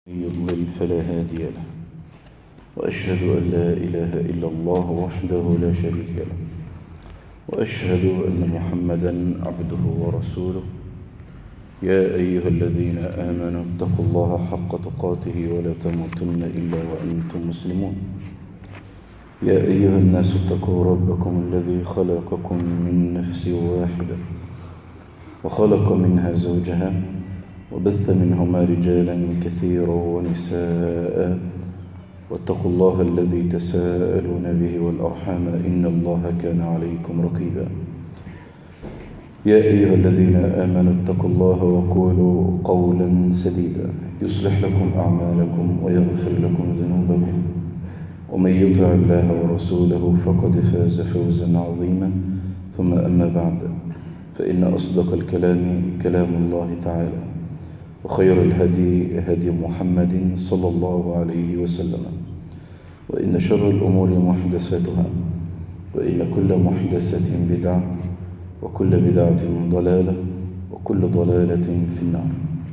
يضلل فلا هادي له وأشهد أن لا إله إلا الله وحده لا شريك له وأشهد أن محمدا عبده ورسوله يا أيها الذين آمنوا اتقوا الله حق تقاته ولا تموتن إلا وأنتم مسلمون يا أيها الناس اتقوا ربكم الذي خلقكم من نفس واحدة وخلق منها زوجها وبث منهما رجالا كثيرا ونساء واتقوا الله الذي تساءلون به والأرحام إن الله كان عليكم رقيبا يا أيها الذين آمنوا اتقوا الله وقولوا قولا سديدا يصلح لكم أعمالكم ويغفر لكم ذنوبكم ومن يطع الله ورسوله فقد فاز فوزا عظيما ثم أما بعد فإن أصدق الكلام كلام الله تعالى وخير الهدي هدي محمد صلى الله عليه وسلم وإن شر الأمور محدثاتها وإن كل محدثة بدعة وكل بدعة ضلالة وكل ضلالة في النار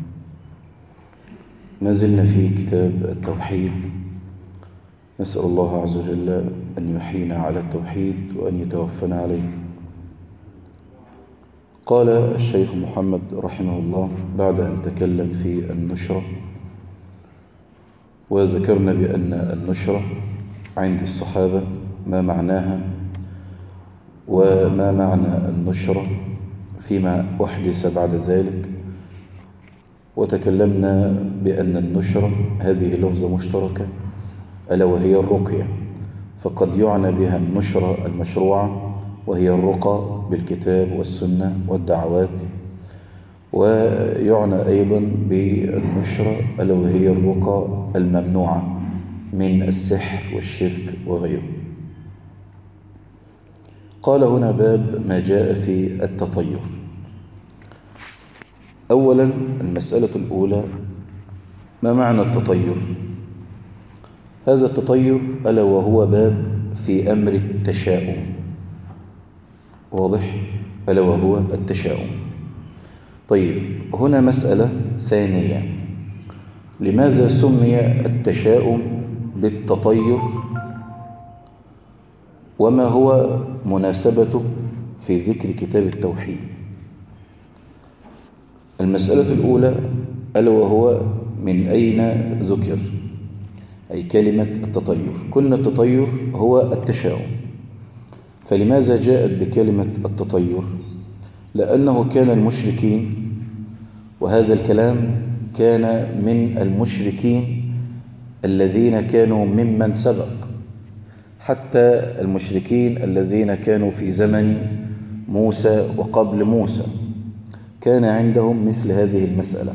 ما زلنا في كتاب التوحيد نسأل الله عز وجل أن يحيينا على التوحيد وأن يتوفنا عليه قال الشيخ محمد رحمه الله بعد أن تكلم في النشرة وذكرنا بأن النشرة عند الصحابة ما معناها وما معنى النشرة فيما أحدث بعد ذلك وتكلمنا بأن النشرة هذه لفظة مشتركة ألا وهي الرقية فقد يعنى بها النشرة المشروعة وهي الرقى بالكتاب والسنة والدعوات ويعنى أيضا بالنشرة ألا وهي الرقى الممنوعة من السحر والشرك وغيره قال هنا باب ما جاء في التطير أولا المسألة الأولى ما معنى التطير هذا التطير ألا وهو باب في أمر التشاؤم واضح ألا وهو التشاؤم طيب هنا مسألة ثانية لماذا سمي التشاؤم بالتطير وما هو مناسبته في ذكر كتاب التوحيد المسألة الأولى ألا وهو من أين ذكر أي كلمة التطير كل التطير هو التشاؤم فلماذا جاءت بكلمة التطير لأنه كان المشركين وهذا الكلام كان من المشركين الذين كانوا ممن سبق حتى المشركين الذين كانوا في زمن موسى وقبل موسى كان عندهم مثل هذه المسألة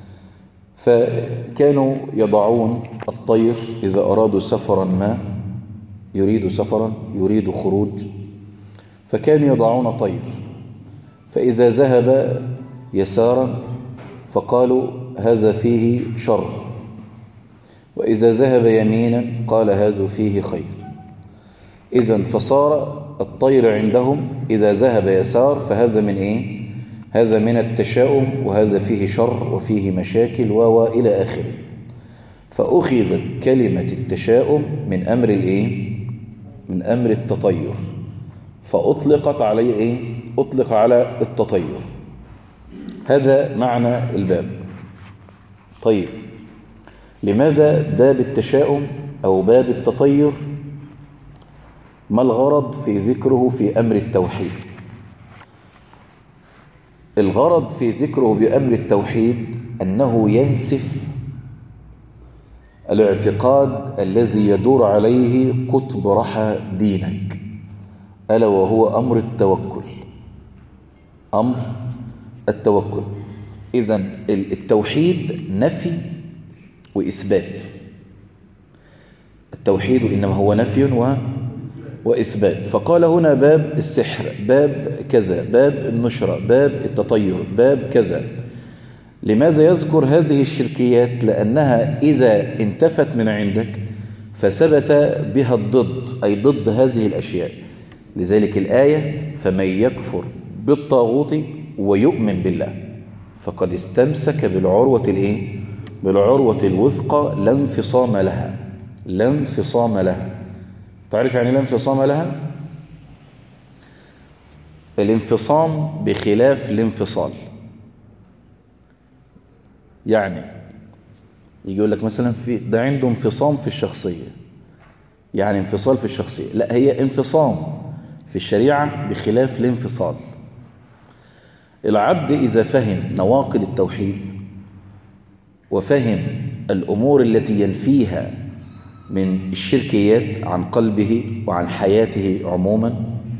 فكانوا يضعون الطير إذا أرادوا سفرا ما يريد سفرا يريد خروج فكانوا يضعون طير فإذا ذهب يسارا فقالوا هذا فيه شر وإذا ذهب يمينا قال هذا فيه خير إذا فصار الطير عندهم إذا ذهب يسار فهذا من إيه؟ هذا من التشاؤم وهذا فيه شر وفيه مشاكل وإلى آخره فأخذت كلمة التشاؤم من أمر الإيه؟ من أمر التطير فأطلقت عليه إيه؟ أطلق على التطير هذا معنى الباب طيب لماذا باب التشاؤم أو باب التطير ما الغرض في ذكره في أمر التوحيد الغرض في ذكره بأمر التوحيد أنه ينسف الاعتقاد الذي يدور عليه قطب رحى دينك ألا وهو أمر التوكل أمر التوكل إذا التوحيد نفي وإثبات التوحيد إنما هو نفي و... وإثبات فقال هنا باب السحر باب كذا باب النشرة باب التطير باب كذا لماذا يذكر هذه الشركيات لأنها إذا انتفت من عندك فثبت بها الضد أي ضد هذه الأشياء لذلك الآية فمن يكفر بالطاغوت ويؤمن بالله فقد استمسك بالعروة الايه بالعروة الوثقى لا انفصام لها لا انفصام لها تعرف يعني لا انفصام لها الانفصام بخلاف الانفصال يعني يجي يقول لك مثلا في ده عنده انفصام في الشخصية يعني انفصال في الشخصية لا هي انفصام في الشريعة بخلاف الانفصال العبد إذا فهم نواقض التوحيد وفهم الأمور التي ينفيها من الشركيات عن قلبه وعن حياته عموما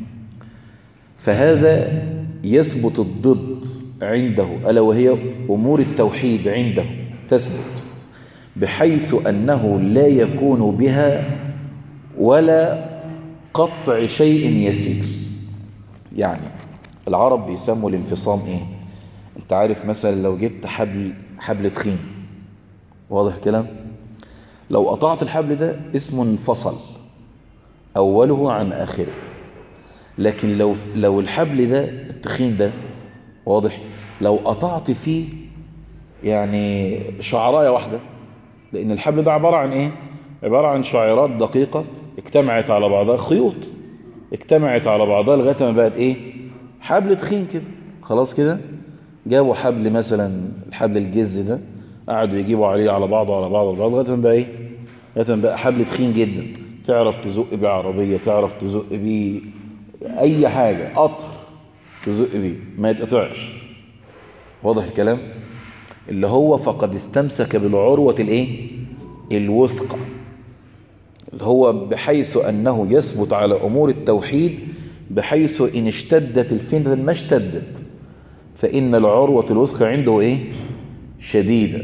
فهذا يثبت الضد عنده ألا وهي أمور التوحيد عنده تثبت بحيث أنه لا يكون بها ولا قطع شيء يسير يعني العرب بيسموا الانفصام ايه انت عارف مثلا لو جبت حبل حبل تخين واضح الكلام لو قطعت الحبل ده اسمه انفصل اوله عن اخره لكن لو لو الحبل ده التخين ده واضح لو قطعت فيه يعني شعرايه واحده لان الحبل ده عباره عن ايه عباره عن شعيرات دقيقه اجتمعت على بعضها خيوط اجتمعت على بعضها لغايه ما بقت ايه حبل تخين كده خلاص كده جابوا حبل مثلا الحبل الجز ده قعدوا يجيبوا عليه على بعضه على بعضه على بعضه لغايه ما بقى ايه لغايه ما بقى حبل تخين جدا تعرف تزق بيه عربيه تعرف تزق بيه اي حاجه قطر تزق بيه ما يتقطعش واضح الكلام اللي هو فقد استمسك بالعروه الايه الوثقه اللي هو بحيث أنه يثبت على أمور التوحيد بحيث إن اشتدت الفتنة ما اشتدت فإن العروة الوثقى عنده إيه؟ شديدة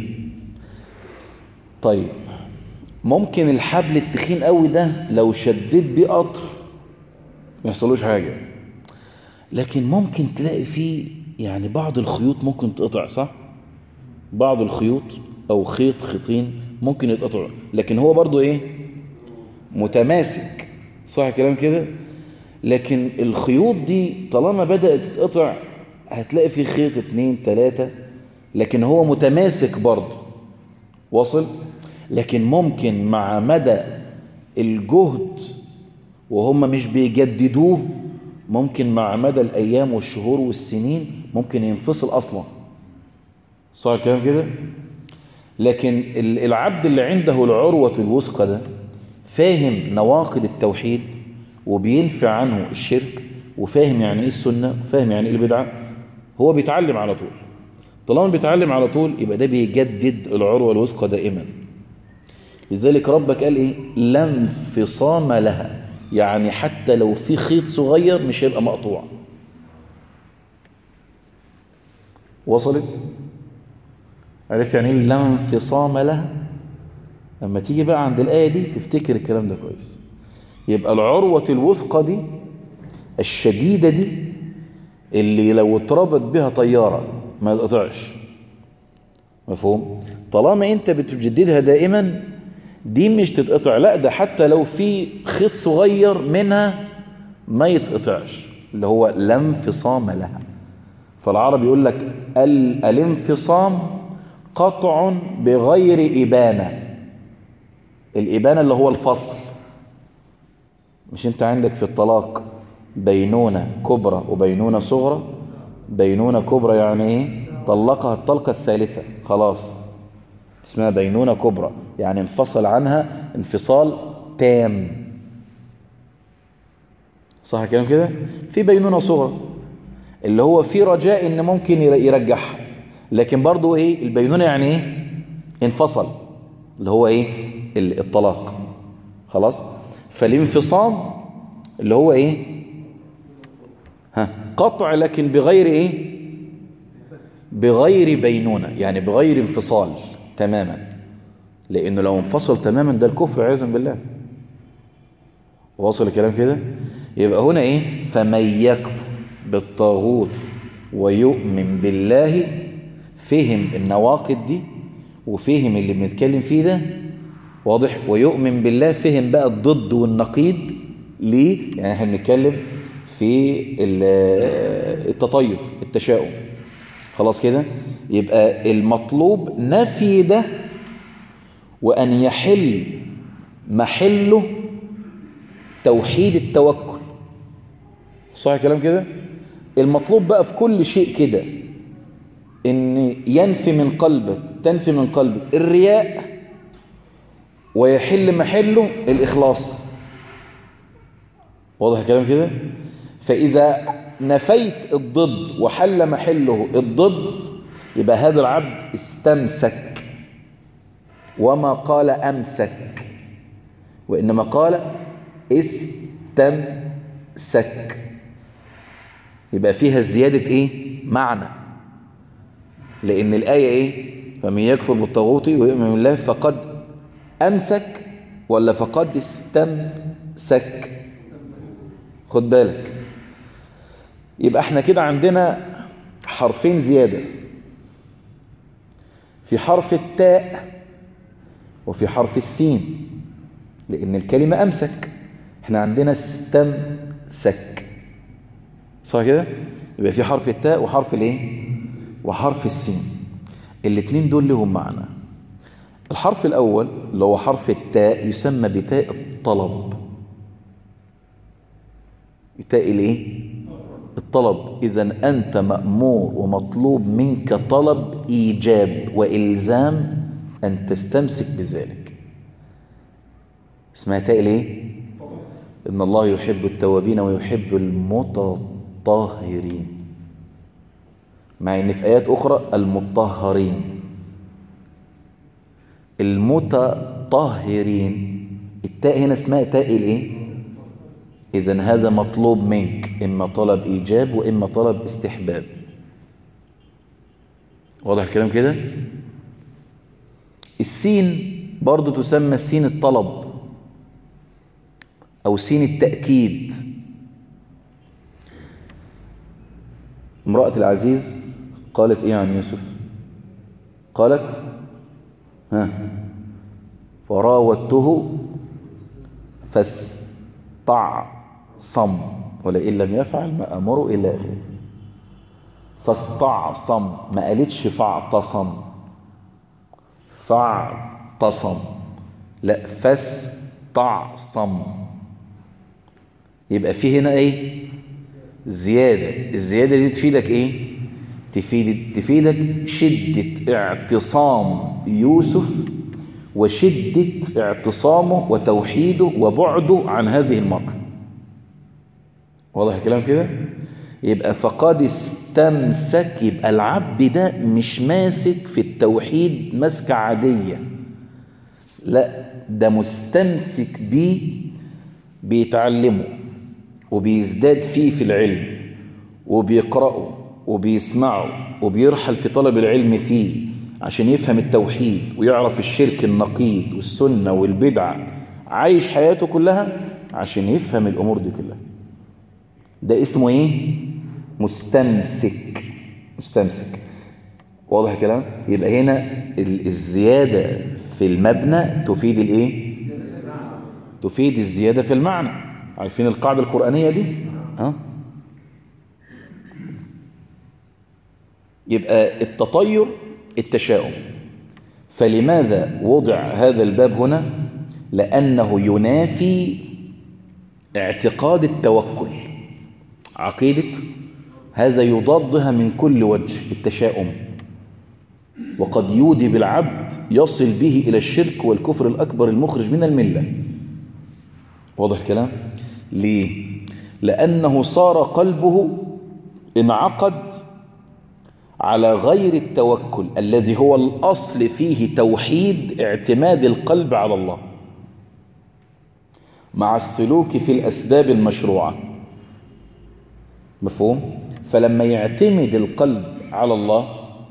طيب ممكن الحبل التخين قوي ده لو شديت بيه قطر ما يحصلوش حاجة لكن ممكن تلاقي فيه يعني بعض الخيوط ممكن تقطع صح؟ بعض الخيوط أو خيط خيطين ممكن يتقطعوا لكن هو برضو إيه؟ متماسك صح كلام كده لكن الخيوط دي طالما بدأت تتقطع هتلاقي في خيط اتنين تلاتة لكن هو متماسك برضه واصل لكن ممكن مع مدى الجهد وهم مش بيجددوه ممكن مع مدى الأيام والشهور والسنين ممكن ينفصل أصلا صح الكلام كده لكن العبد اللي عنده العروة الوثقى ده فاهم نواقض التوحيد وبينفع عنه الشرك وفاهم يعني ايه السنة وفاهم يعني ايه البدعة هو بيتعلم على طول طالما بيتعلم على طول يبقى ده بيجدد العروة الوثقى دائما لذلك ربك قال ايه لا انفصام لها يعني حتى لو في خيط صغير مش هيبقى مقطوع وصلت عرفت يعني ايه لا انفصام لها لما تيجي بقى عند الآية دي تفتكر الكلام ده كويس يبقى العروة الوثقى دي الشديدة دي اللي لو اتربط بها طيارة ما تقطعش مفهوم طالما انت بتجددها دائما دي مش تتقطع لا ده حتى لو في خيط صغير منها ما يتقطعش اللي هو لا انفصام لها فالعرب يقول لك الانفصام قطع بغير إبانة الإبانة اللي هو الفصل مش انت عندك في الطلاق بينونة كبرى وبينونة صغرى بينونة كبرى يعني ايه طلقها الطلقة الثالثة خلاص اسمها بينونة كبرى يعني انفصل عنها انفصال تام صح كلام كده في بينونة صغرى اللي هو في رجاء ان ممكن يرجعها لكن برضو ايه البينونة يعني ايه انفصل اللي هو ايه الطلاق خلاص فالانفصام اللي هو ايه ها قطع لكن بغير ايه بغير بينونة يعني بغير انفصال تماما لانه لو انفصل تماما ده الكفر عياذا بالله واصل الكلام كده يبقى هنا ايه فمن يكفر بالطاغوت ويؤمن بالله فهم النواقد دي وفهم اللي بنتكلم فيه ده واضح ويؤمن بالله فهم بقى الضد والنقيض ليه يعني احنا بنتكلم في التطير التشاؤم خلاص كده يبقى المطلوب نفي ده وأن يحل محله توحيد التوكل صح كلام كده المطلوب بقى في كل شيء كده ان ينفي من قلبك تنفي من قلبك الرياء ويحل محله الإخلاص واضح الكلام كده فإذا نفيت الضد وحل محله الضد يبقى هذا العبد استمسك وما قال أمسك وإنما قال استمسك يبقى فيها زيادة إيه؟ معنى لأن الآية إيه؟ فمن يكفر بالطاغوت ويؤمن بالله فقد أمسك ولا فقد استمسك خد بالك يبقى احنا كده عندنا حرفين زيادة في حرف التاء وفي حرف السين لأن الكلمة أمسك احنا عندنا استمسك صح كده يبقى في حرف التاء وحرف الايه وحرف السين الاثنين دول لهم معنى الحرف الأول اللي هو حرف التاء يسمى بتاء الطلب تاء الايه الطلب إذا أنت مأمور ومطلوب منك طلب إيجاب وإلزام أن تستمسك بذلك اسمها تاء الايه إن الله يحب التوابين ويحب المتطهرين مع ان في ايات اخرى المطهرين المتطهرين التاء هنا اسمها تاء الايه اذا هذا مطلوب منك اما طلب ايجاب واما طلب استحباب واضح الكلام كده السين برضو تسمى سين الطلب او سين التاكيد امراه العزيز قالت ايه عن يوسف قالت ها فراودته فاستعصم ولئن لم يفعل ما امره الى اخره فاستعصم ما قالتش فاعتصم فاعتصم لا فاستعصم يبقى في هنا ايه زياده الزياده دي تفيدك ايه تفيد تفيدك شدة اعتصام يوسف وشدة اعتصامه وتوحيده وبعده عن هذه المرأة واضح الكلام كده يبقى فقد استمسك يبقى العبد ده مش ماسك في التوحيد مسكة عادية لا ده مستمسك بيه بيتعلمه وبيزداد فيه في العلم وبيقرأه وبيسمعه وبيرحل في طلب العلم فيه عشان يفهم التوحيد ويعرف الشرك النقيض والسنة والبدعة عايش حياته كلها عشان يفهم الأمور دي كلها ده اسمه ايه مستمسك مستمسك واضح الكلام يبقى هنا الزيادة في المبنى تفيد الايه تفيد الزيادة في المعنى عارفين القاعدة القرآنية دي ها يبقى التطير التشاؤم فلماذا وضع هذا الباب هنا لأنه ينافي اعتقاد التوكل عقيدة هذا يضادها من كل وجه التشاؤم وقد يودي بالعبد يصل به إلى الشرك والكفر الأكبر المخرج من الملة واضح الكلام ليه لأنه صار قلبه انعقد على غير التوكل الذي هو الأصل فيه توحيد اعتماد القلب على الله مع السلوك في الأسباب المشروعة مفهوم؟ فلما يعتمد القلب على الله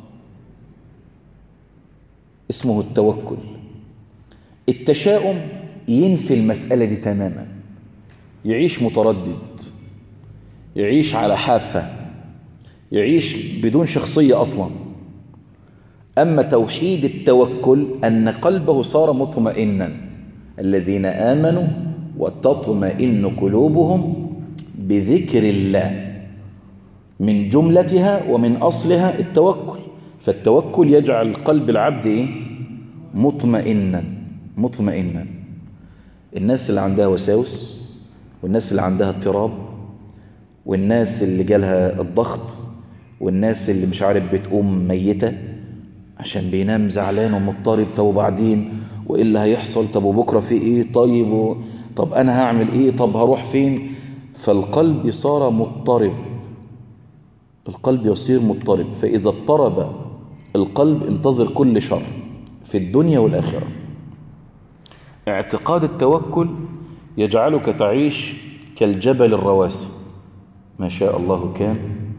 اسمه التوكل التشاؤم ينفي المسألة دي تماما يعيش متردد يعيش على حافة يعيش بدون شخصية أصلا أما توحيد التوكل أن قلبه صار مطمئنا الذين آمنوا وتطمئن قلوبهم بذكر الله من جملتها ومن أصلها التوكل فالتوكل يجعل قلب العبد إيه؟ مطمئنا مطمئنا الناس اللي عندها وساوس والناس اللي عندها اضطراب والناس اللي جالها الضغط والناس اللي مش عارف بتقوم ميتة عشان بينام زعلان ومضطرب طب وبعدين وايه اللي هيحصل طب وبكرة في ايه طيب و... طب انا هعمل ايه طب هروح فين فالقلب صار مضطرب القلب يصير مضطرب فإذا اضطرب القلب انتظر كل شر في الدنيا والآخرة اعتقاد التوكل يجعلك تعيش كالجبل الرواسي ما شاء الله كان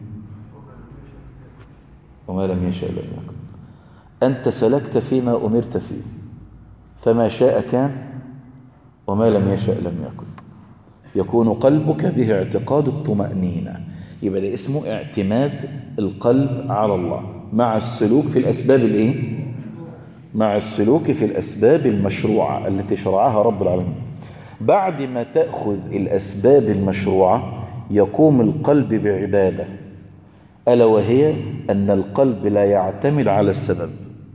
وما لم يشاء لم يكن أنت سلكت فيما أمرت فيه فما شاء كان وما لم يشاء لم يكن يكون قلبك به اعتقاد الطمأنينة يبقى ده اسمه اعتماد القلب على الله مع السلوك في الأسباب الايه مع السلوك في الأسباب المشروعة التي شرعها رب العالمين بعد ما تأخذ الأسباب المشروعة يقوم القلب بعبادة ألا وهي أن القلب لا يعتمد على السبب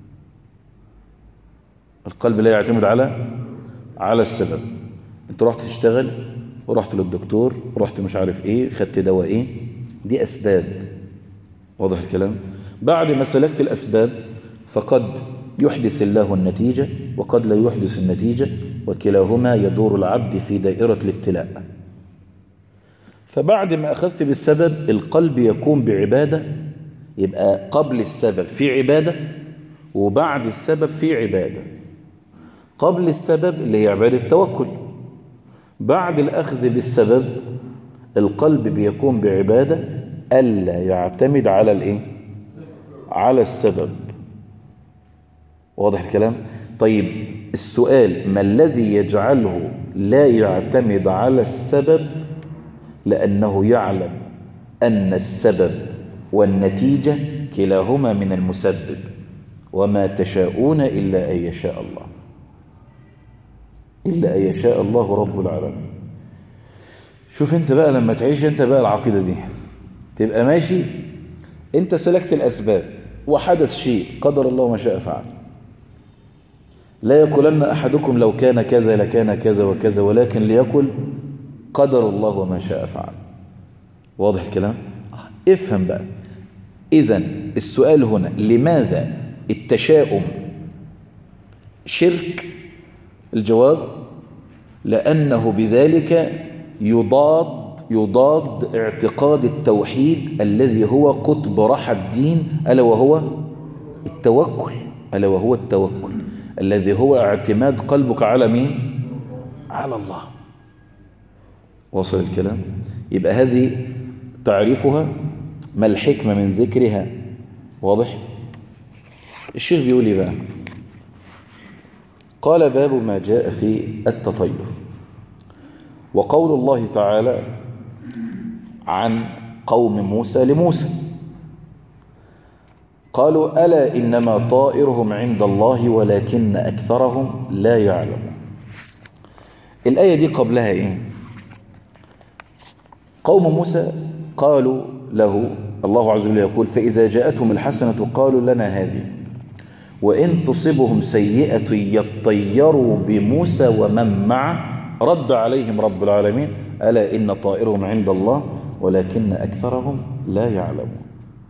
القلب لا يعتمد على على السبب انت رحت تشتغل ورحت للدكتور ورحت مش عارف ايه خدت دواء ايه دي اسباب واضح الكلام بعد ما سلكت الاسباب فقد يحدث الله النتيجة وقد لا يحدث النتيجة وكلاهما يدور العبد في دائرة الابتلاء فبعد ما أخذت بالسبب القلب يقوم بعبادة يبقى قبل السبب في عبادة وبعد السبب في عبادة قبل السبب اللي هي عبادة التوكل بعد الأخذ بالسبب القلب بيقوم بعبادة ألا يعتمد على الإيه؟ على السبب واضح الكلام؟ طيب السؤال ما الذي يجعله لا يعتمد على السبب لأنه يعلم أن السبب والنتيجة كلاهما من المسبب وما تشاءون إلا أن يشاء الله إلا أن يشاء الله رب العالمين شوف انت بقى لما تعيش انت بقى العقيدة دي تبقى ماشي انت سلكت الأسباب وحدث شيء قدر الله ما شاء فعل لا يقولن أحدكم لو كان كذا لكان كذا وكذا ولكن ليقل قدر الله وما شاء فعل واضح الكلام افهم بقى إذا السؤال هنا لماذا التشاؤم شرك الجواب لأنه بذلك يضاد يضاد اعتقاد التوحيد الذي هو قطب رحى الدين ألا وهو التوكل ألا وهو التوكل الذي هو اعتماد قلبك على مين على الله وصل الكلام يبقى هذه تعريفها ما الحكمة من ذكرها واضح الشيخ بيقول لي بقى قال باب ما جاء في التطير وقول الله تعالى عن قوم موسى لموسى قالوا ألا إنما طائرهم عند الله ولكن أكثرهم لا يعلمون الآية دي قبلها إيه قوم موسى قالوا له الله عز وجل يقول فإذا جاءتهم الحسنة قالوا لنا هذه وإن تصبهم سيئة يطيروا بموسى ومن معه رد عليهم رب العالمين ألا إن طائرهم عند الله ولكن أكثرهم لا يعلمون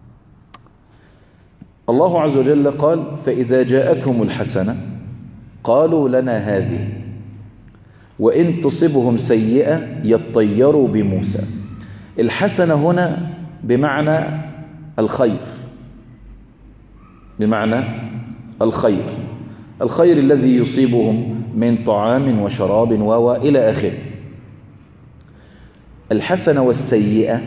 الله عز وجل قال فإذا جاءتهم الحسنة قالوا لنا هذه وإن تصبهم سيئة يطيروا بموسى الحسنة هنا بمعنى الخير بمعنى الخير الخير الذي يصيبهم من طعام وشراب وإلى آخره الحسنة والسيئة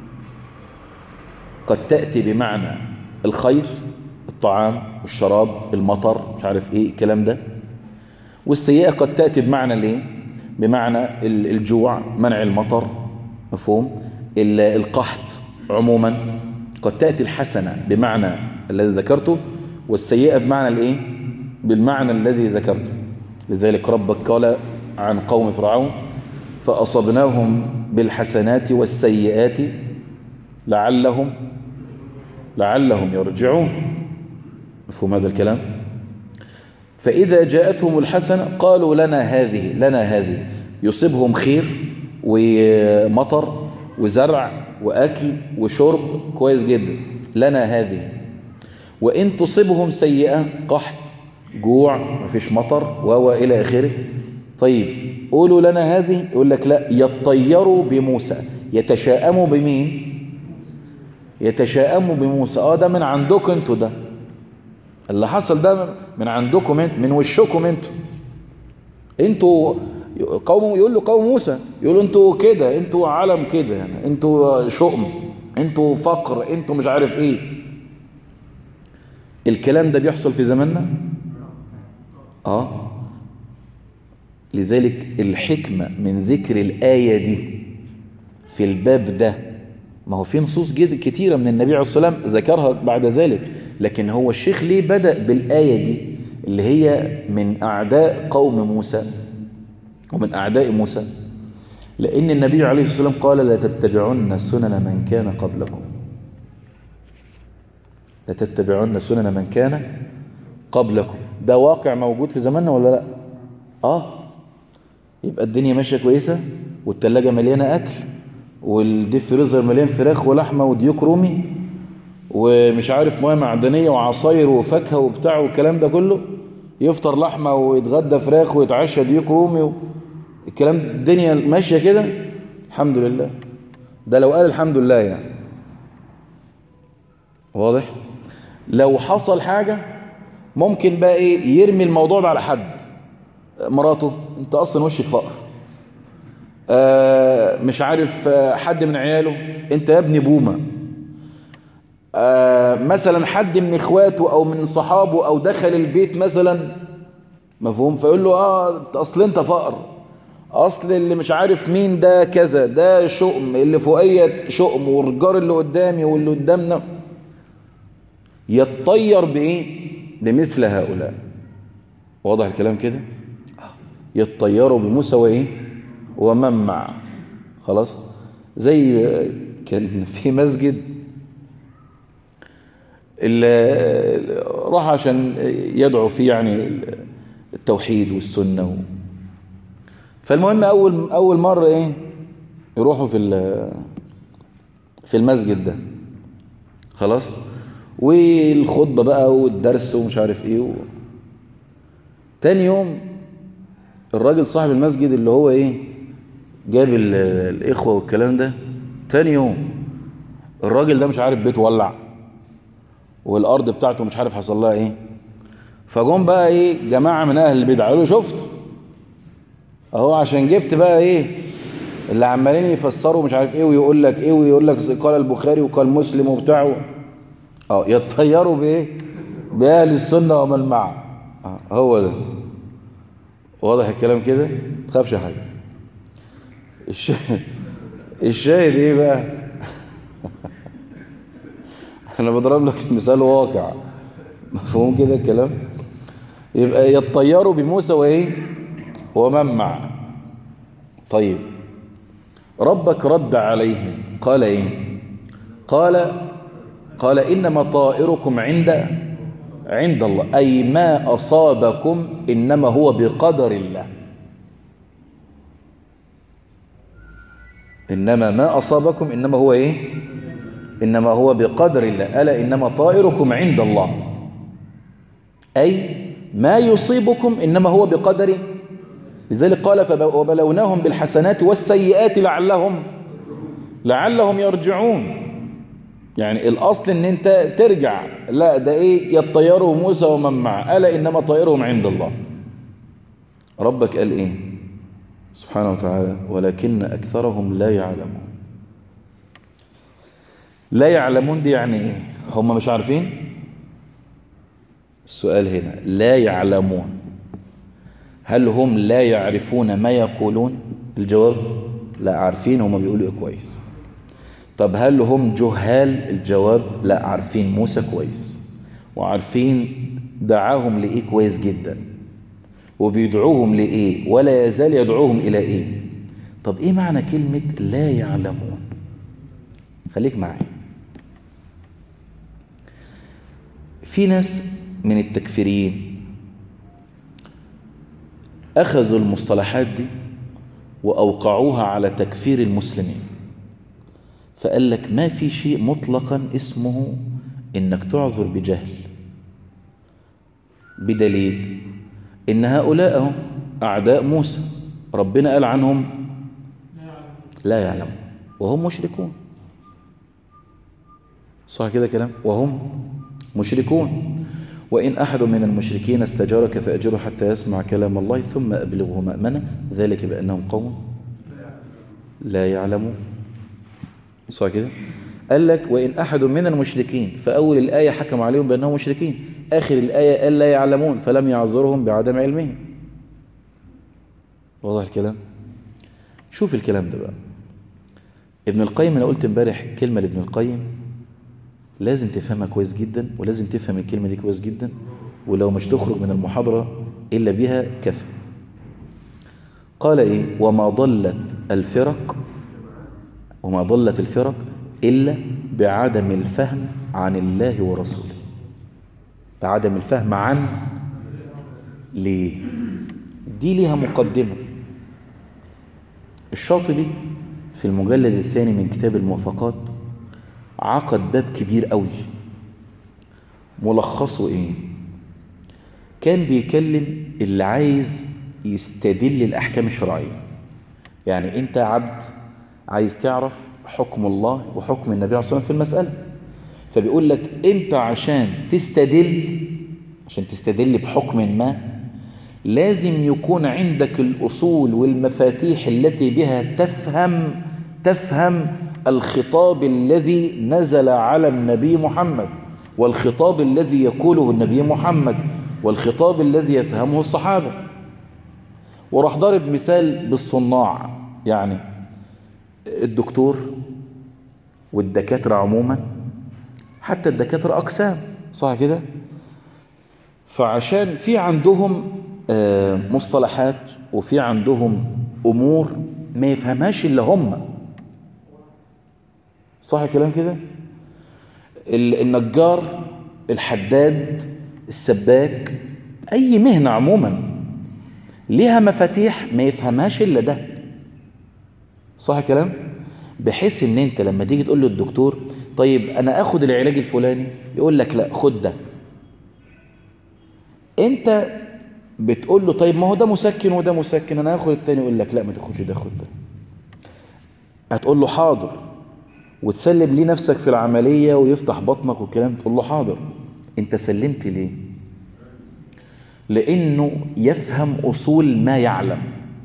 قد تأتي بمعنى الخير الطعام والشراب المطر مش عارف ايه الكلام ده والسيئة قد تأتي بمعنى الايه بمعنى الجوع منع المطر مفهوم القحط عموما قد تأتي الحسنة بمعنى الذي ذكرته والسيئة بمعنى الايه بالمعنى الذي ذكرته لذلك ربك قال عن قوم فرعون فأصبناهم بالحسنات والسيئات لعلهم لعلهم يرجعون مفهوم هذا الكلام فإذا جاءتهم الحسنة قالوا لنا هذه لنا هذه يصيبهم خير ومطر وزرع وأكل وشرب كويس جدا لنا هذه وإن تصيبهم سيئة قحط جوع مفيش مطر وهو إلى آخره طيب قولوا لنا هذه يقول لك لا يطيروا بموسى يتشاءموا بمين يتشاءموا بموسى اه ده من عندكم انتوا ده اللي حصل ده من عندكم انت من وشكم انتوا انتوا قوم يقول له قوم موسى يقولوا انتوا كده انتوا علم كده يعني انتوا شؤم انتوا فقر انتوا مش عارف ايه الكلام ده بيحصل في زماننا اه لذلك الحكمة من ذكر الآية دي في الباب ده ما هو في نصوص جد كتيرة من النبي عليه الصلاة والسلام ذكرها بعد ذلك لكن هو الشيخ ليه بدأ بالآية دي اللي هي من أعداء قوم موسى ومن أعداء موسى لأن النبي عليه الصلاة والسلام قال لا تتبعن سنن من كان قبلكم لا تتبعن سنن من كان قبلكم ده واقع موجود في زماننا ولا لا آه يبقى الدنيا ماشية كويسة والتلاجة مليانة أكل والديب فريزر مليان فراخ ولحمة وديوك رومي ومش عارف مويه معدنية وعصاير وفاكهة وبتاع والكلام ده كله يفطر لحمة ويتغدى فراخ ويتعشى ديوك رومي و... الكلام الدنيا ماشية كده الحمد لله ده لو قال الحمد لله يعني واضح لو حصل حاجة ممكن بقى ايه يرمي الموضوع ده على حد مراته انت اصلا وشك فقر آه مش عارف آه حد من عياله انت يا ابني بومة آه مثلا حد من اخواته او من صحابه او دخل البيت مثلا مفهوم فيقول له اه اصل انت فقر اصل اللي مش عارف مين ده كذا ده شؤم اللي فوقية شؤم والرجال اللي قدامي واللي قدامنا يتطير بايه بمثل هؤلاء واضح الكلام كده يتطيروا بموسى وايه ومن معه خلاص زي كان في مسجد اللي راح عشان يدعو فيه يعني التوحيد والسنة و... فالمهم أول أول مرة إيه يروحوا في في المسجد ده خلاص والخطبة بقى والدرس ومش عارف إيه و... تاني يوم الراجل صاحب المسجد اللي هو إيه جاب الإخوة والكلام ده تاني يوم الراجل ده مش عارف بيته ولع والأرض بتاعته مش عارف حصل لها إيه فجم بقى إيه جماعة من أهل البدع قالوا شفت أهو عشان جبت بقى إيه اللي عمالين يفسروا مش عارف إيه ويقول لك إيه ويقول لك قال البخاري وقال مسلم وبتاعه أه يتطيروا بإيه بأهل السنة ومن معه أه هو ده واضح الكلام كده تخافش حاجة الشاهد الشاهد ايه بقى انا بضرب لك مثال واقع مفهوم كده الكلام يبقى يتطيروا بموسى وايه ومن معه طيب ربك رد عليهم قال ايه قال قال انما طائركم عند عند الله اي ما اصابكم انما هو بقدر الله إنما ما أصابكم إنما هو إيه إنما هو بقدر الله ألا إنما طائركم عند الله أي ما يصيبكم إنما هو بقدر لذلك قال وبلوناهم بالحسنات والسيئات لعلهم لعلهم يرجعون يعني الأصل إن أنت ترجع لا ده إيه يطيروا موسى ومن معه ألا إنما طائرهم عند الله ربك قال إيه سبحانه وتعالى ولكن أكثرهم لا يعلمون لا يعلمون دي يعني إيه هم مش عارفين السؤال هنا لا يعلمون هل هم لا يعرفون ما يقولون الجواب لا عارفين هم بيقولوا إيه كويس طب هل هم جهال الجواب لا عارفين موسى كويس وعارفين دعاهم لإيه كويس جداً وبيدعوهم لإيه ولا يزال يدعوهم إلى إيه طب إيه معنى كلمة لا يعلمون خليك معي في ناس من التكفيريين أخذوا المصطلحات دي وأوقعوها على تكفير المسلمين فقال لك ما في شيء مطلقا اسمه إنك تعذر بجهل بدليل إن هؤلاء هم أعداء موسى ربنا قال عنهم لا يعلم وهم مشركون صح كده كلام وهم مشركون وإن أحد من المشركين استجارك فأجره حتى يسمع كلام الله ثم أبلغه مأمنة ذلك بأنهم قوم لا يعلمون صح كده قال لك وإن أحد من المشركين فأول الآية حكم عليهم بأنهم مشركين آخر الآية قال لا يعلمون فلم يعذرهم بعدم علمهم واضح الكلام شوف الكلام ده بقى ابن القيم أنا قلت امبارح كلمة لابن القيم لازم تفهمها كويس جدا ولازم تفهم الكلمة دي كويس جدا ولو مش تخرج من المحاضرة إلا بها كفى قال إيه وما ضلت الفرق وما ضلت الفرق إلا بعدم الفهم عن الله ورسوله بعدم الفهم عن ليه دي ليها مقدمة الشاطبي في المجلد الثاني من كتاب الموافقات عقد باب كبير قوي ملخصه ايه كان بيكلم اللي عايز يستدل الأحكام الشرعية يعني انت عبد عايز تعرف حكم الله وحكم النبي عليه الصلاة والسلام في المسألة فبيقول لك انت عشان تستدل عشان تستدل بحكم ما لازم يكون عندك الأصول والمفاتيح التي بها تفهم تفهم الخطاب الذي نزل على النبي محمد والخطاب الذي يقوله النبي محمد والخطاب الذي يفهمه الصحابة وراح ضارب مثال بالصناع يعني الدكتور والدكاترة عموما حتى الدكاترة أقسام صح كده فعشان في عندهم مصطلحات وفي عندهم أمور ما يفهمهاش إلا هم صح الكلام كده النجار الحداد السباك أي مهنة عموما ليها مفاتيح ما يفهمهاش إلا ده صح الكلام بحيث ان انت لما تيجي تقول للدكتور طيب انا اخد العلاج الفلاني يقول لك لا خد ده انت بتقول له طيب ما هو ده مسكن وده مسكن انا هاخد التاني يقول لك لا ما تاخدش ده خد ده هتقول له حاضر وتسلم ليه نفسك في العملية ويفتح بطنك والكلام تقول له حاضر انت سلمت ليه لانه يفهم اصول ما يعلم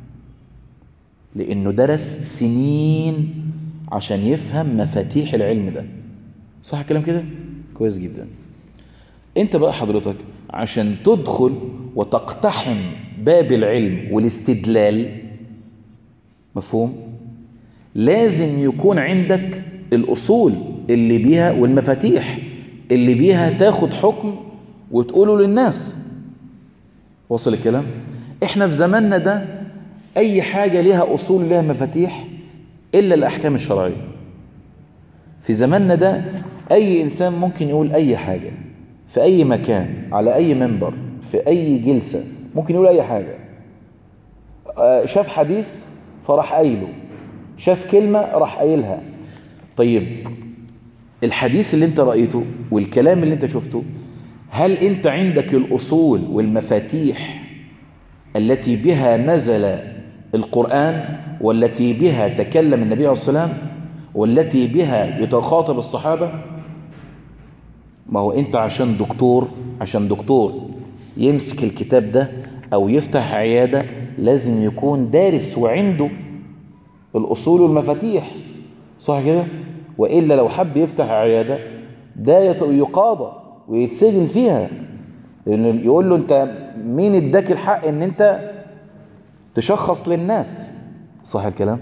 لانه درس سنين عشان يفهم مفاتيح العلم ده صح الكلام كده كويس جدا انت بقى حضرتك عشان تدخل وتقتحم باب العلم والاستدلال مفهوم لازم يكون عندك الأصول اللي بيها والمفاتيح اللي بيها تاخد حكم وتقوله للناس وصل الكلام احنا في زماننا ده اي حاجة ليها أصول لها مفاتيح إلا الأحكام الشرعية في زماننا ده أي إنسان ممكن يقول أي حاجة في أي مكان على أي منبر في أي جلسة ممكن يقول أي حاجة شاف حديث فراح قايله شاف كلمة راح قايلها طيب الحديث اللي انت رأيته والكلام اللي انت شفته هل انت عندك الأصول والمفاتيح التي بها نزل القرآن والتي بها تكلم النبي عليه الصلاة والسلام والتي بها يتخاطب الصحابة ما هو انت عشان دكتور عشان دكتور يمسك الكتاب ده او يفتح عيادة لازم يكون دارس وعنده الأصول والمفاتيح صح كده وإلا لو حب يفتح عيادة ده يقاضى ويتسجن فيها لأنه يقول له أنت مين اداك الحق أن أنت تشخص للناس صح الكلام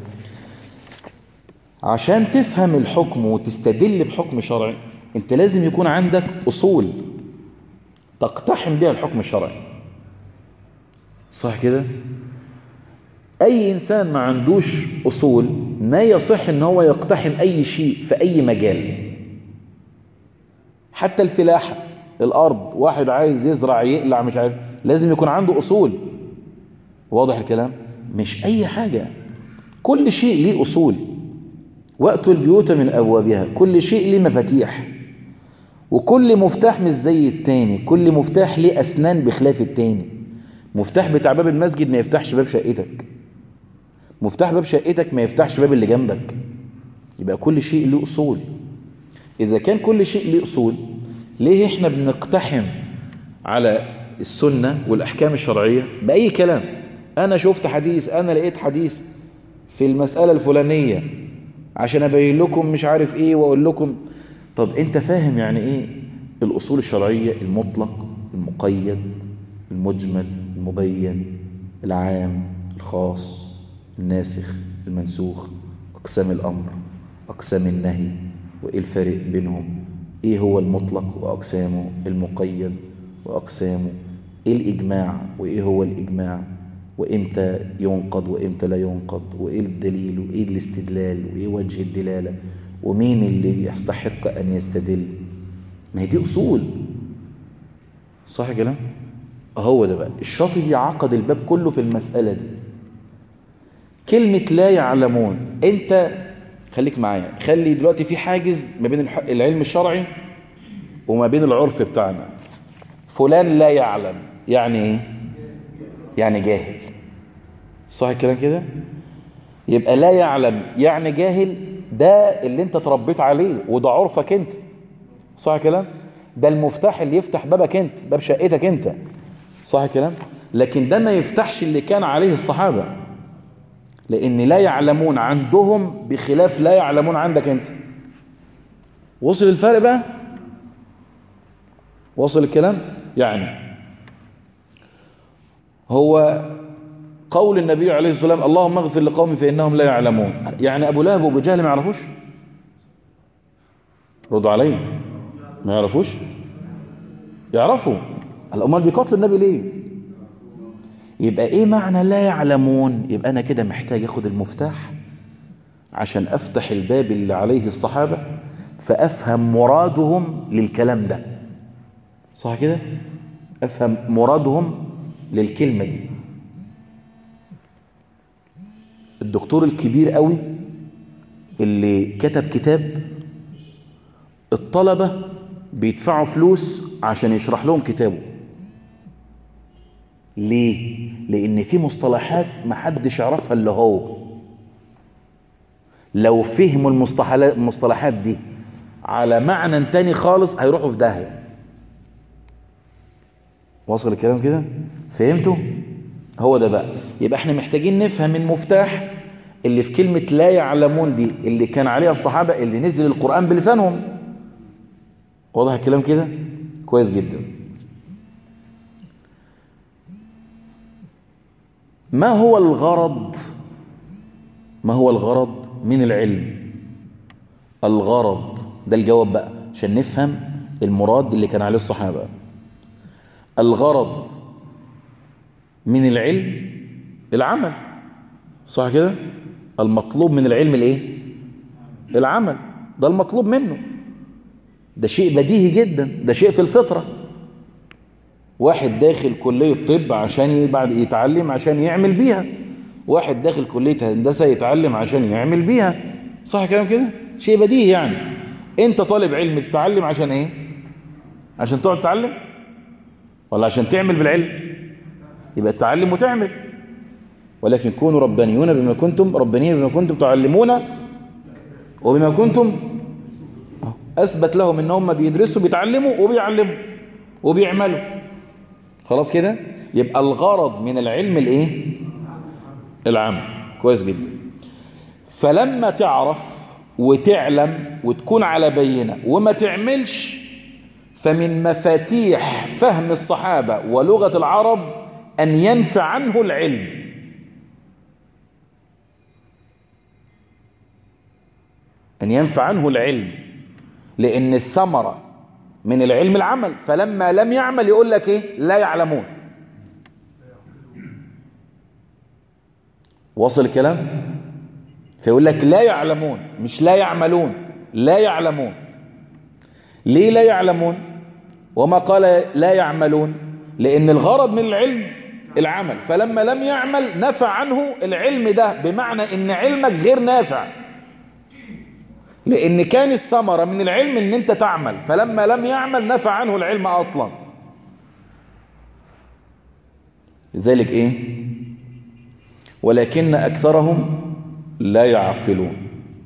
عشان تفهم الحكم وتستدل بحكم شرعي انت لازم يكون عندك أصول تقتحم بها الحكم الشرعي صح كده أي إنسان ما عندوش أصول ما يصح ان هو يقتحم أي شيء في أي مجال حتى الفلاحة الارض واحد عايز يزرع يقلع مش عارف لازم يكون عنده اصول واضح الكلام مش اي حاجة كل شيء ليه اصول وقت البيوت من ابوابها كل شيء ليه مفاتيح وكل مفتاح مش زي التاني كل مفتاح ليه اسنان بخلاف التاني مفتاح بتاع باب المسجد ما يفتحش باب شقتك مفتاح باب شقتك ما يفتحش باب اللي جنبك يبقى كل شيء له اصول اذا كان كل شيء له اصول ليه احنا بنقتحم على السنة والاحكام الشرعية باي كلام انا شفت حديث انا لقيت حديث في المسألة الفلانية عشان ابين لكم مش عارف ايه واقول لكم طب انت فاهم يعني ايه الاصول الشرعية المطلق المقيد المجمل المبين العام الخاص الناسخ المنسوخ اقسام الامر اقسام النهي وايه الفرق بينهم ايه هو المطلق واقسامه المقيد واقسامه ايه الاجماع وايه هو الاجماع وامتى ينقض وامتى لا ينقض وايه الدليل وايه الاستدلال وايه وجه الدلاله ومين اللي يستحق ان يستدل ما هي دي اصول صح كلام هو ده بقى الشاطبي عقد الباب كله في المساله دي كلمه لا يعلمون انت خليك معايا خلي دلوقتي في حاجز ما بين العلم الشرعي وما بين العرف بتاعنا فلان لا يعلم يعني ايه يعني جاهل صح الكلام كده يبقى لا يعلم يعني جاهل ده اللي انت تربيت عليه وده عرفك انت صح الكلام ده المفتاح اللي يفتح بابك انت باب شقتك انت صح الكلام لكن ده ما يفتحش اللي كان عليه الصحابة لان لا يعلمون عندهم بخلاف لا يعلمون عندك انت وصل الفرق بقى وصل الكلام يعني هو قول النبي عليه الصلاة والسلام اللهم اغفر لقومي فإنهم لا يعلمون يعني أبو لهب وأبو جهل ما يعرفوش ردوا علي ما يعرفوش يعرفوا الأمال بيقاتلوا النبي ليه يبقى ايه معنى لا يعلمون يبقى انا كده محتاج اخد المفتاح عشان افتح الباب اللي عليه الصحابة فافهم مرادهم للكلام ده صح كده افهم مرادهم للكلمة دي الدكتور الكبير قوي اللي كتب كتاب الطلبة بيدفعوا فلوس عشان يشرح لهم كتابه ليه؟ لأن في مصطلحات محدش يعرفها إلا هو لو فهموا المصطلحات دي على معنى تاني خالص هيروحوا في داهية وصل الكلام كده؟ فهمتوا؟ هو ده بقى يبقى احنا محتاجين نفهم المفتاح اللي في كلمة لا يعلمون دي اللي كان عليها الصحابة اللي نزل القرآن بلسانهم واضح الكلام كده كويس جدا ما هو الغرض ما هو الغرض من العلم الغرض ده الجواب بقى عشان نفهم المراد اللي كان عليه الصحابة الغرض من العلم العمل صح كده المطلوب من العلم الايه العمل ده المطلوب منه ده شيء بديهي جدا ده شيء في الفطرة واحد داخل كلية طب عشان بعد يتعلم عشان يعمل بيها واحد داخل كلية هندسة يتعلم عشان يعمل بيها صح كلام كده شيء بديهي يعني انت طالب علم تتعلم عشان ايه عشان تقعد تتعلم ولا عشان تعمل بالعلم يبقى تتعلم وتعمل ولكن كونوا ربانيون بما كنتم ربانيين بما كنتم تعلمون وبما كنتم أثبت لهم إن هم بيدرسوا بيتعلموا وبيعلموا وبيعملوا خلاص كده يبقى الغرض من العلم الايه العام كويس جدا فلما تعرف وتعلم وتكون على بينة وما تعملش فمن مفاتيح فهم الصحابة ولغة العرب أن ينفع عنه العلم أن ينفع عنه العلم لأن الثمرة من العلم العمل فلما لم يعمل يقول لك إيه لا يعلمون وصل الكلام فيقول لك لا يعلمون مش لا يعملون لا يعلمون ليه لا يعلمون وما قال لا يعملون لأن الغرض من العلم العمل فلما لم يعمل نفى عنه العلم ده بمعنى ان علمك غير نافع لان كان الثمرة من العلم ان انت تعمل فلما لم يعمل نفى عنه العلم اصلا لذلك ايه ولكن اكثرهم لا يعقلون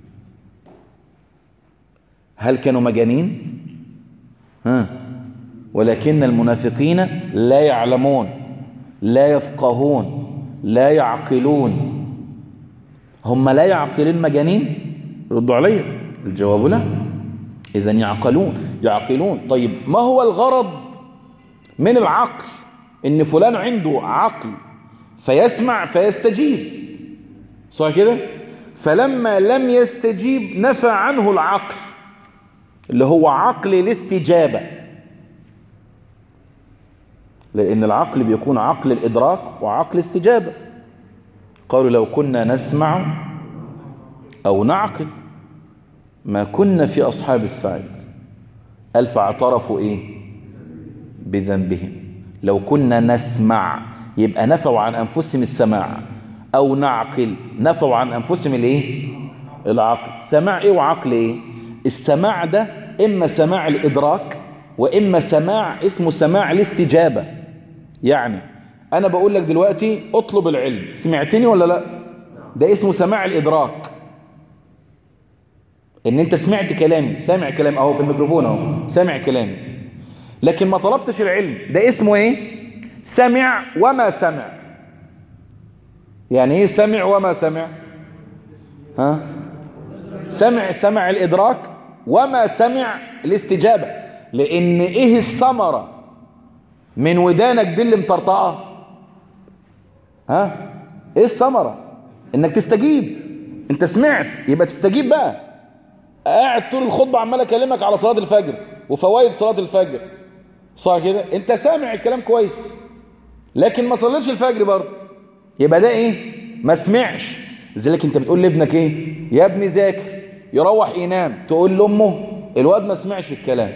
هل كانوا مجانين ها ولكن المنافقين لا يعلمون لا يفقهون لا يعقلون هم لا يعقلون مجانين ردوا علي الجواب لا إذا يعقلون يعقلون طيب ما هو الغرض من العقل إن فلان عنده عقل فيسمع فيستجيب صح كده فلما لم يستجيب نفى عنه العقل اللي هو عقل الاستجابة لأن العقل بيكون عقل الإدراك وعقل استجابة قالوا لو كنا نسمع أو نعقل ما كنا في أصحاب السعيد قال فاعترفوا إيه بذنبهم لو كنا نسمع يبقى نفوا عن أنفسهم السماع أو نعقل نفوا عن أنفسهم الإيه العقل سماع إيه وعقل إيه السماع ده إما سماع الإدراك وإما سماع اسمه سماع الاستجابة يعني أنا بقول لك دلوقتي اطلب العلم سمعتني ولا لا ده اسمه سماع الإدراك ان انت سمعت كلامي سامع كلام اهو في الميكروفون اهو سامع كلامي لكن ما طلبتش العلم ده اسمه ايه سمع وما سمع يعني ايه سمع وما سمع ها سمع سمع الادراك وما سمع الاستجابه لان ايه الثمره من ودانك دي اللي مطرطقه ها ايه الثمره انك تستجيب انت سمعت يبقى تستجيب بقى قاعد طول الخطبه عمال اكلمك على صلاه الفجر وفوائد صلاه الفجر صح كده انت سامع الكلام كويس لكن ما صليتش الفجر برضه يبقى ده ايه ما سمعش لذلك انت بتقول لابنك ايه يا ابني ذاكر يروح ينام تقول لامه الواد ما سمعش الكلام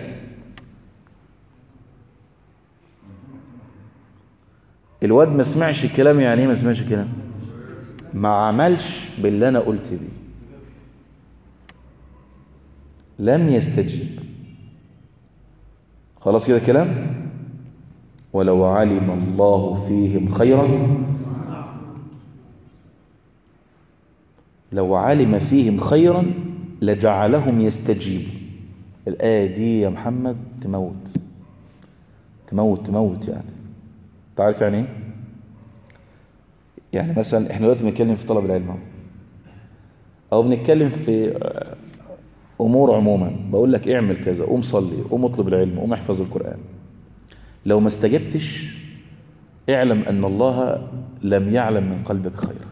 الواد ما سمعش الكلام يعني ايه ما سمعش الكلام ما عملش باللي انا قلت بيه لم يستجيب خلاص كده كلام ولو علم الله فيهم خيرا لو علم فيهم خيرا لجعلهم يستجيبوا الآية دي يا محمد تموت تموت تموت يعني تعرف يعني ايه يعني مثلا احنا دلوقتي بنتكلم في طلب العلم او بنتكلم في امور عموما بقول لك اعمل كذا قوم صلي قوم اطلب العلم قوم احفظ القرآن لو ما استجبتش اعلم ان الله لم يعلم من قلبك خيرا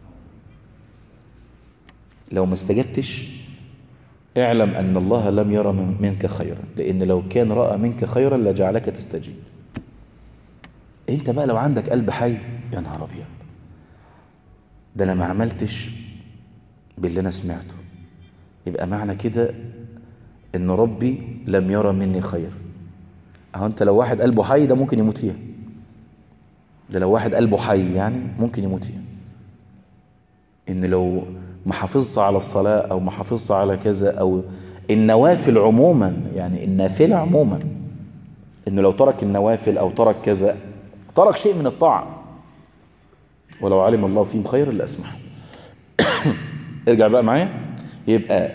لو ما استجبتش اعلم ان الله لم يرى منك خيرا لان لو كان رأى منك خيرا لجعلك تستجيب انت بقى لو عندك قلب حي يا نهار ابيض ده انا ما عملتش باللي انا سمعته يبقى معنى كده ان ربي لم يرى مني خير اهو انت لو واحد قلبه حي ده ممكن يموت فيها ده لو واحد قلبه حي يعني ممكن يموت فيها ان لو ما حافظش على الصلاة او ما حافظش على كذا او النوافل عموما يعني النافلة عموما انه لو ترك النوافل او ترك كذا ترك شيء من الطاعة ولو علم الله فيهم خير لأسمح ارجع بقى معايا يبقى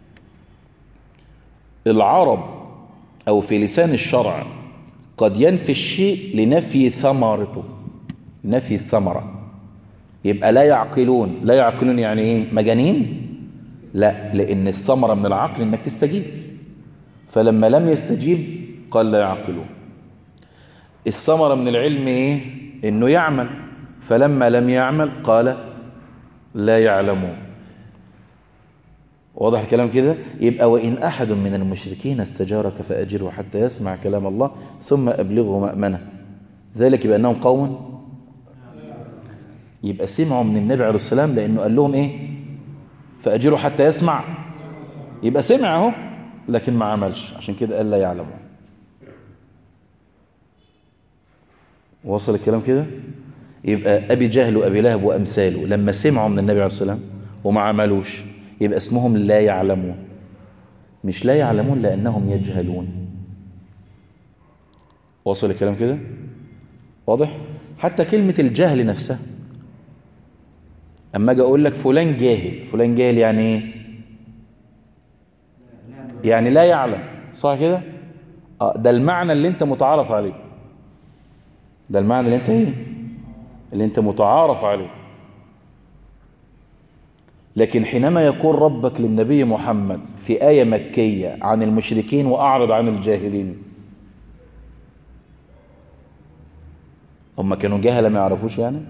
العرب أو في لسان الشرع قد ينفي الشيء لنفي ثمرته نفي الثمرة يبقى لا يعقلون لا يعقلون يعني ايه مجانين لا لأن الثمرة من العقل انك تستجيب فلما لم يستجيب قال لا يعقلون الثمرة من العلم ايه انه يعمل فلما لم يعمل قال لا يعلمون واضح الكلام كده يبقى وإن أحد من المشركين استجارك فأجره حتى يسمع كلام الله ثم أبلغه مأمنه ذلك بأنهم قوم يبقى سمعوا من النبي عليه السلام لأنه قال لهم إيه فأجره حتى يسمع يبقى سمع اهو لكن ما عملش عشان كده قال لا يعلمون وصل الكلام كده يبقى أبي جهل وأبي لهب وأمثاله لما سمعوا من النبي عليه الصلاة والسلام وما عملوش يبقى اسمهم لا يعلمون مش لا يعلمون لأنهم يجهلون وصل الكلام كده واضح حتى كلمة الجهل نفسها أما أجي أقول لك فلان جاهل فلان جاهل يعني إيه يعني لا يعلم صح كده آه ده المعنى اللي انت متعارف عليه ده المعنى اللي انت ايه اللي انت متعارف عليه لكن حينما يقول ربك للنبي محمد في آية مكية عن المشركين وأعرض عن الجاهلين هم كانوا جهلة ما يعرفوش يعني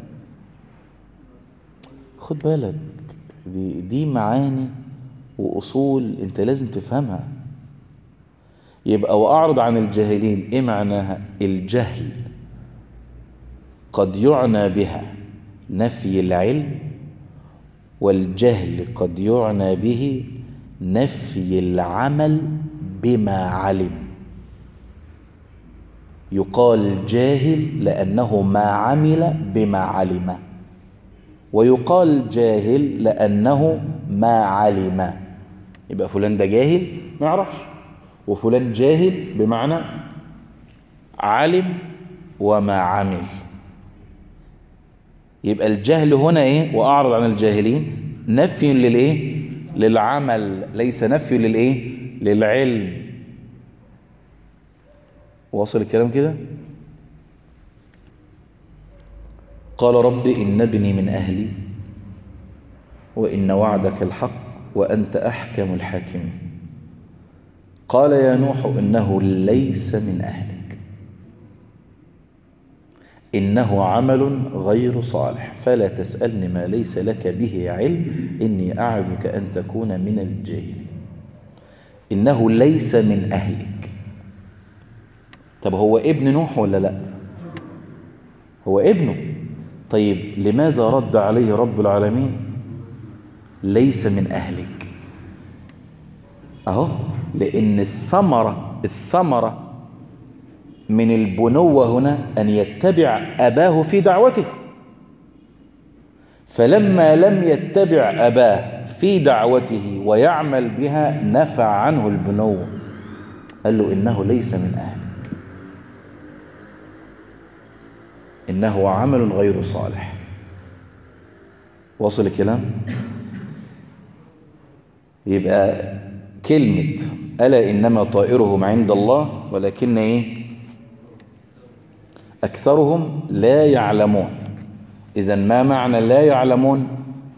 خد بالك دي, دي معاني وأصول أنت لازم تفهمها يبقى وأعرض عن الجاهلين إيه معناها الجهل قد يعنى بها نفي العلم والجهل قد يعنى به نفي العمل بما علم يقال جاهل لأنه ما عمل بما علم ويقال جاهل لأنه ما علم يبقى فلان ده جاهل ما يعرفش وفلان جاهل بمعنى علم وما عمل يبقى الجهل هنا ايه واعرض عن الجاهلين نفي للايه للعمل ليس نفي للايه للعلم واصل الكلام كده قال رب إن ابني من أهلي وإن وعدك الحق وأنت أحكم الحاكمين قال يا نوح إنه ليس من أهلك إنه عمل غير صالح فلا تسألني ما ليس لك به علم إني أعذك أن تكون من الجاهلين إنه ليس من أهلك طب هو ابن نوح ولا لا هو ابنه طيب لماذا رد عليه رب العالمين ليس من أهلك أهو لأن الثمرة الثمرة من البنوة هنا أن يتبع أباه في دعوته فلما لم يتبع أباه في دعوته ويعمل بها نفع عنه البنوة قال له إنه ليس من أهلك إنه عمل غير صالح وصل الكلام يبقى كلمة ألا إنما طائرهم عند الله ولكن إيه أكثرهم لا يعلمون إذا ما معنى لا يعلمون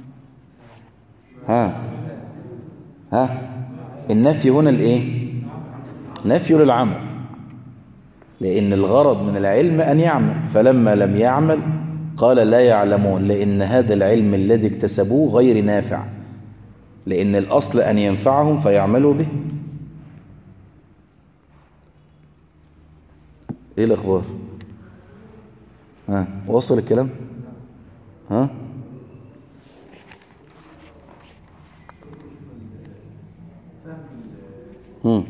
ها ها النفي هنا الإيه نفي للعمل لأن الغرض من العلم أن يعمل فلما لم يعمل قال لا يعلمون لأن هذا العلم الذي اكتسبوه غير نافع لأن الأصل أن ينفعهم فيعملوا به إيه الأخبار ها وصل الكلام ها هم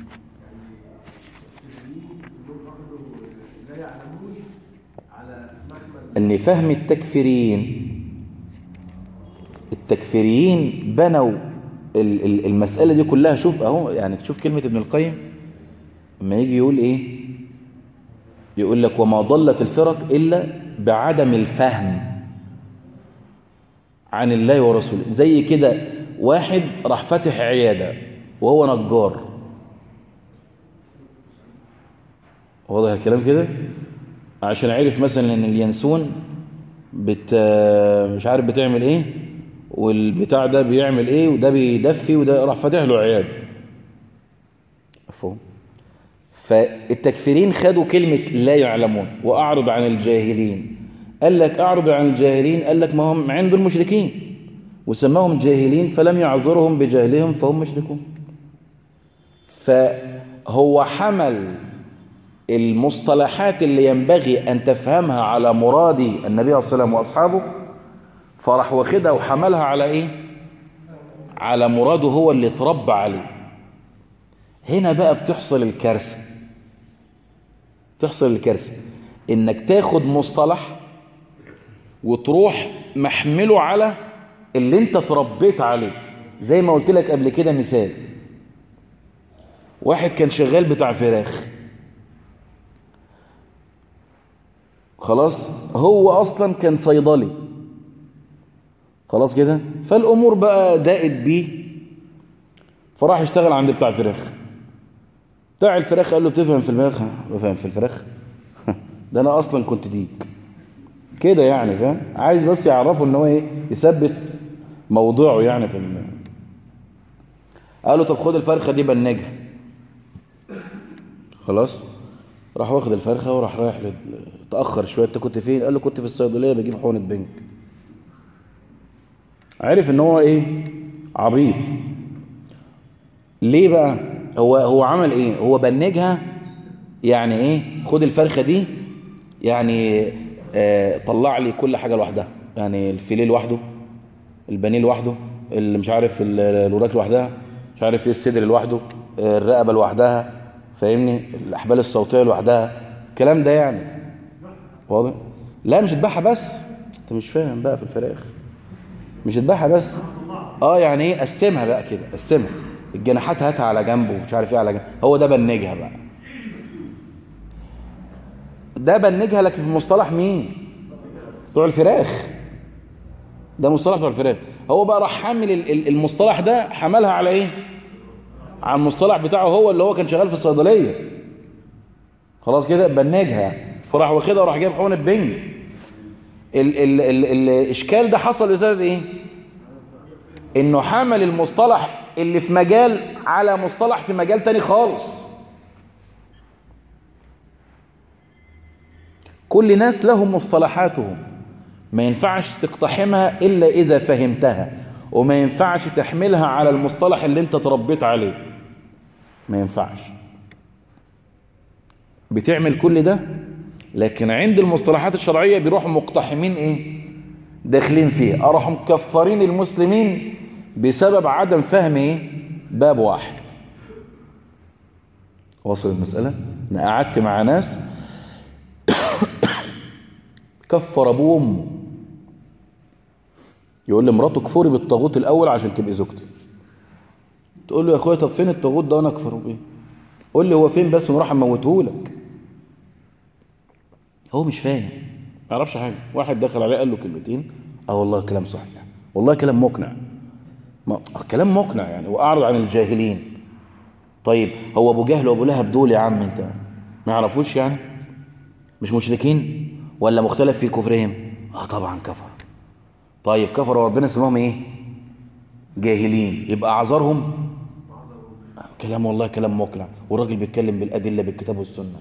ان فهم التكفيريين التكفيريين بنوا المسألة دي كلها شوف اهو يعني تشوف كلمة ابن القيم لما يجي يقول ايه يقول لك وما ضلت الفرق إلا بعدم الفهم عن الله ورسوله زي كده واحد راح فاتح عيادة وهو نجار واضح الكلام كده عشان عرف مثلا ان اليانسون بت مش عارف بتعمل ايه والبتاع ده بيعمل ايه وده بيدفي وده راح فاتح له عياده مفهوم فالتكفيرين خدوا كلمة لا يعلمون وأعرض عن الجاهلين قال لك أعرض عن الجاهلين قال لك ما هم عند المشركين وسماهم جاهلين فلم يعذرهم بجهلهم فهم مشركون فهو حمل المصطلحات اللي ينبغي أن تفهمها على مراد النبي صلى الله عليه وسلم وأصحابه فراح واخدها وحملها على إيه على مراده هو اللي اتربى عليه هنا بقى بتحصل الكارثة تحصل الكارثة انك تاخد مصطلح وتروح محمله على اللي انت تربيت عليه زي ما قلت لك قبل كده مثال واحد كان شغال بتاع فراخ خلاص هو اصلا كان صيدلي خلاص كده فالامور بقى ضاقت بيه فراح يشتغل عند بتاع الفراخ بتاع الفراخ قال له بتفهم في الفراخ بفهم في الفراخ ده انا اصلا كنت ديك كده يعني فاهم عايز بس يعرفوا ان هو ايه يثبت موضوعه يعني في ال... قال له طب خد الفرخه دي بنجها خلاص راح واخد الفرخه وراح رايح لل... تاخر شويه انت كنت فين قال له كنت في الصيدليه بجيب حقنه بنج عرف ان هو ايه عبيط ليه بقى هو هو عمل ايه هو بنجها يعني ايه خد الفرخه دي يعني آه طلع لي كل حاجه لوحدها يعني الفيليه لوحده البانيه لوحده اللي مش عارف الوراك لوحدها مش عارف ايه الصدر لوحده الرقبه لوحدها فاهمني الاحبال الصوتيه لوحدها الكلام ده يعني واضح لا مش اذبحها بس انت مش فاهم بقى في الفراخ مش اذبحها بس اه يعني ايه قسمها بقى كده قسمها الجناحات هاتها على جنب ومش عارف ايه على جنب هو ده بنجها بقى ده بنجها لكن في مصطلح مين بتوع الفراخ ده مصطلح بتوع الفراخ هو بقى راح حامل المصطلح ده حملها على ايه على المصطلح بتاعه هو اللي هو كان شغال في الصيدليه خلاص كده بنجها فراح واخدها وراح جايب حقن بنج ال ال ال الاشكال ده حصل بسبب ايه انه حمل المصطلح اللي في مجال على مصطلح في مجال تاني خالص كل ناس لهم مصطلحاتهم ما ينفعش تقتحمها إلا إذا فهمتها وما ينفعش تحملها على المصطلح اللي انت تربيت عليه ما ينفعش بتعمل كل ده لكن عند المصطلحات الشرعية بيروحوا مقتحمين ايه داخلين فيه اروحوا مكفرين المسلمين بسبب عدم فهم ايه باب واحد وصل المسألة انا قعدت مع ناس كفر ابوه وامه يقول لمراته كفري بالطاغوت الاول عشان تبقي زوجتي تقول له يا اخويا طب فين الطاغوت ده وانا اكفره بيه قول لي هو فين بس ونروح اموته لك هو مش فاهم ما يعرفش حاجه واحد دخل عليه قال له كلمتين اه والله كلام صحيح والله كلام مقنع ما كلام مقنع يعني واعرض عن الجاهلين طيب هو ابو جهل وابو لهب دول يا عم انت ما يعرفوش يعني مش مشركين ولا مختلف في كفرهم اه طبعا كفر طيب كفروا وربنا سماهم ايه جاهلين يبقى اعذارهم كلام والله كلام مقنع والراجل بيتكلم بالادله بالكتاب والسنه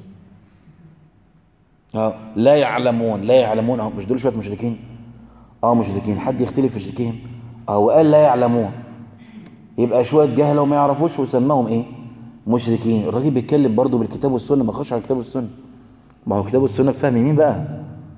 اه لا يعلمون لا يعلمون اه مش دول شويه مشركين اه مشركين حد يختلف في شركهم اه وقال لا يعلمون يبقى شويه جهله وما يعرفوش وسماهم ايه مشركين الراجل بيتكلم برضه بالكتاب والسنه ما خش على الكتاب والسنه ما هو الكتاب والسنه بفهم مين بقى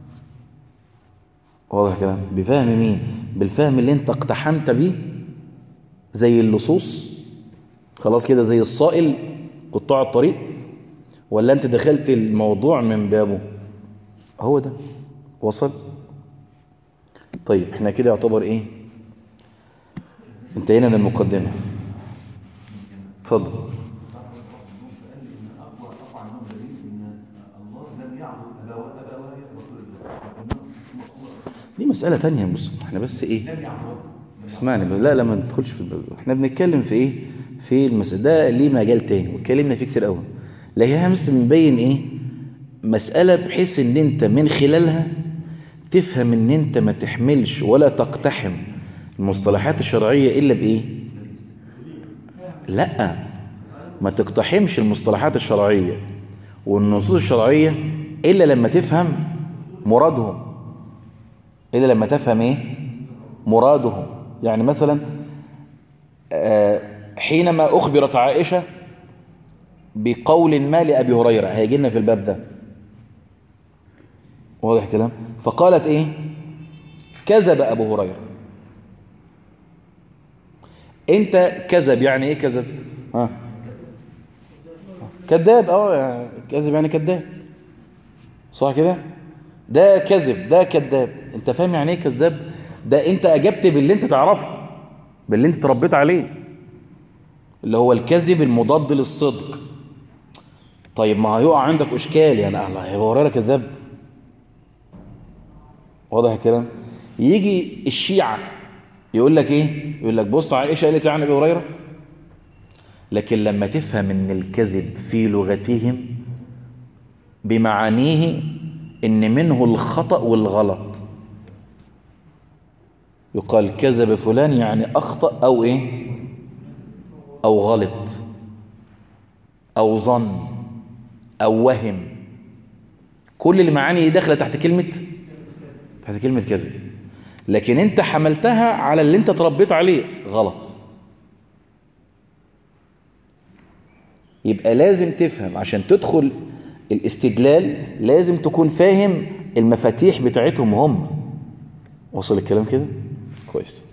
واضح كلام بفهم مين بالفهم اللي انت اقتحمت بيه زي اللصوص خلاص كده زي الصائل قطاع الطريق ولا انت دخلت الموضوع من بابه هو ده وصل طيب احنا كده يعتبر ايه انتهينا من المقدمه اتفضل دي مسألة تانية يا بص احنا بس ايه اسمعني لا لا ما ندخلش في الباب احنا بنتكلم في ايه في المسألة ده ليه مجال تاني واتكلمنا فيه كتير قوي لا هي بس بنبين ايه مسألة بحيث ان انت من خلالها تفهم ان انت ما تحملش ولا تقتحم المصطلحات الشرعية الا بايه لا ما تقتحمش المصطلحات الشرعية والنصوص الشرعية الا لما تفهم مرادهم إلا لما تفهم إيه مرادهم يعني مثلا حينما أخبرت عائشة بقول ما لأبي هريرة هيجي لنا في الباب ده واضح كلام فقالت إيه كذب أبو هريرة أنت كذب يعني إيه كذب ها كذاب اه كذب يعني كذاب صح كده ده كذب ده كذاب انت فاهم يعني ايه كذاب ده انت اجبت باللي انت تعرفه باللي انت تربيت عليه اللي هو الكذب المضاد للصدق طيب ما هيقع عندك اشكال يعني الله هيبقى ورايا كذاب واضح الكلام يجي الشيعة يقول لك ايه يقول لك بص عائشة قالت عن ابي هريره لكن لما تفهم ان الكذب في لغتهم بمعانيه ان منه الخطأ والغلط يقال كذب فلان يعني اخطأ او ايه او غلط او ظن او وهم كل المعاني دي داخله تحت كلمه تحت كلمه كذب لكن انت حملتها على اللي انت تربيت عليه غلط يبقى لازم تفهم عشان تدخل الاستدلال لازم تكون فاهم المفاتيح بتاعتهم هم وصل الكلام كده كويس